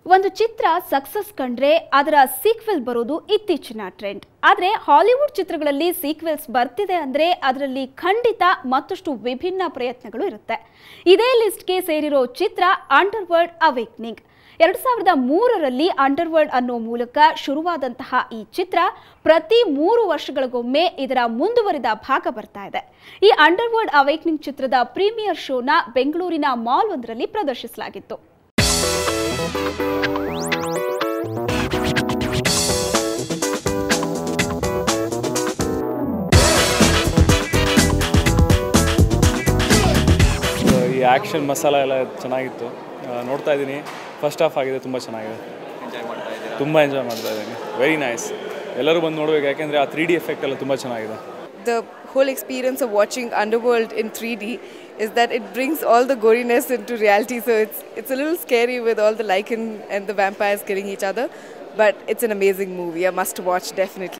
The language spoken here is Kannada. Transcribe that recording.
ಒಂದು ಚಿತ್ರ ಸಕ್ಸಸ್ ಕಂಡ್ರೆ ಅದರ ಸೀಕ್ವೆಲ್ ಬರೋದು ಇತ್ತೀಚಿನ ಟ್ರೆಂಡ್ ಆದರೆ ಹಾಲಿವುಡ್ ಚಿತ್ರಗಳಲ್ಲಿ ಸೀಕ್ವೆಲ್ಸ್ ಬರ್ತಿದೆ ಅಂದರೆ ಅದರಲ್ಲಿ ಖಂಡಿತ ಮತ್ತಷ್ಟು ವಿಭಿನ್ನ ಪ್ರಯತ್ನಗಳು ಇರುತ್ತೆ ಇದೇ ಲಿಸ್ಟ್ಗೆ ಸೇರಿರೋ ಚಿತ್ರ ಅಂಡರ್ವರ್ಲ್ಡ್ ಅವೇಕ್ನಿಂಗ್ ಎರಡು ಸಾವಿರದ ಮೂರರಲ್ಲಿ ಅಂಡರ್ವರ್ಲ್ಡ್ ಅನ್ನೋ ಮೂಲಕ ಶುರುವಾದಂತಹ ಈ ಚಿತ್ರ ಪ್ರತಿ ಮೂರು ವರ್ಷಗಳಿಗೊಮ್ಮೆ ಇದರ ಮುಂದುವರಿದ ಭಾಗ ಬರ್ತಾ ಇದೆ ಈ ಅಂಡರ್ವರ್ಲ್ಡ್ ಅವೇಕ್ನಿಂಗ್ ಚಿತ್ರದ ಪ್ರೀಮಿಯರ್ ಶೋನ ಬೆಂಗಳೂರಿನ ಮಾಲ್ ಒಂದರಲ್ಲಿ ಪ್ರದರ್ಶಿಸಲಾಗಿತ್ತು ಈ ಆ್ಯಕ್ಷನ್ ಮಸಾಲ ಎಲ್ಲ ಚೆನ್ನಾಗಿತ್ತು ಆ, ನೋಡ್ತಾ ಇದ್ದೀನಿ ಫಸ್ಟ್ ಹಾಫ್ ಆಗಿದೆ ತುಂಬ ಚೆನ್ನಾಗಿದೆ ತುಂಬ ಎಂಜಾಯ್ ಮಾಡ್ತಾ ಇದ್ದೀನಿ ವೆರಿ ನೈಸ್ ಎಲ್ಲರೂ ಬಂದು ನೋಡ್ಬೇಕು ಯಾಕೆಂದರೆ ಆ ತ್ರೀ ಡಿ ಎಫೆಕ್ಟ್ ಎಲ್ಲ ತುಂಬ ಚೆನ್ನಾಗಿದೆ the whole experience of watching Underworld in 3D is that it brings all the goriness into reality. So it's it's a little scary with all the lichen and the vampires killing each other, but it's an amazing movie. A must watch definitely.